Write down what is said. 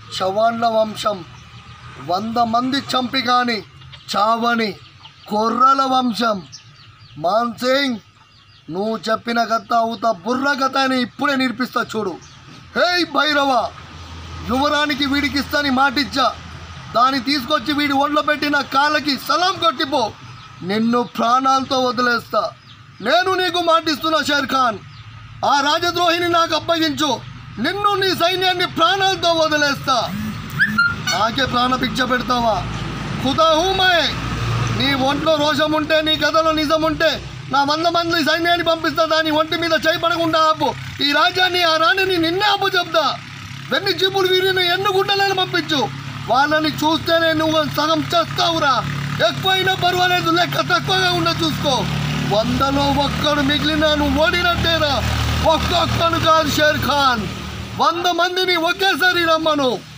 చవాన్ల వంశం వంద మంది చంపి కానీ చావని కొర్రల వంశం మాన్సింగ్ నువ్వు చెప్పిన కథ అవుతా బుర్ర కథ అని ఇప్పుడే నేర్పిస్తా చూడు హే భైరవ యువరానికి వీడికి ఇస్తాని మాటిచ్చా దాన్ని తీసుకొచ్చి వీడి ఒంట్లో పెట్టి నా కాళ్ళకి సలాం కొట్టిపో నిన్ను ప్రాణాలతో వదిలేస్తా నేను నీకు మాటిస్తున్నా షేర్ ఖాన్ ఆ రాజద్రోహిని నాకు అప్పగించు నిన్ను నీ సైన్యాన్ని ప్రాణాలతో వదిలేస్తా నాకే ప్రాణభిక్ష పెడతావా ఖుదా హూ మై నీ ఒంట్లో రోషం ఉంటే నీ కథలో నిజం ఉంటే నా వంద మంది సైన్యాన్ని పంపిస్తా దాని ఒంటి మీద చేయబడకుండా ఆపు ఈ రాజ్యాన్ని ఆ రాణిని నిన్నే ఆపు చెప్తా వెన్ని జీపులు వీరిని ఎన్ను గుండెలను పంపించు వాళ్ళని చూస్తేనే నువ్వు సగం చేస్తావురా ఎక్కువైనా పర్వాలేదు లెక్క తక్కువగా ఉండ చూసుకో వందలో ఒక్కడు మిగిలిన నువ్వు ఓడినట్టేరా ఒక్కొక్కడు కాదు షేర్ ఖాన్ వంద మందిని ఒకేసారి రమ్మను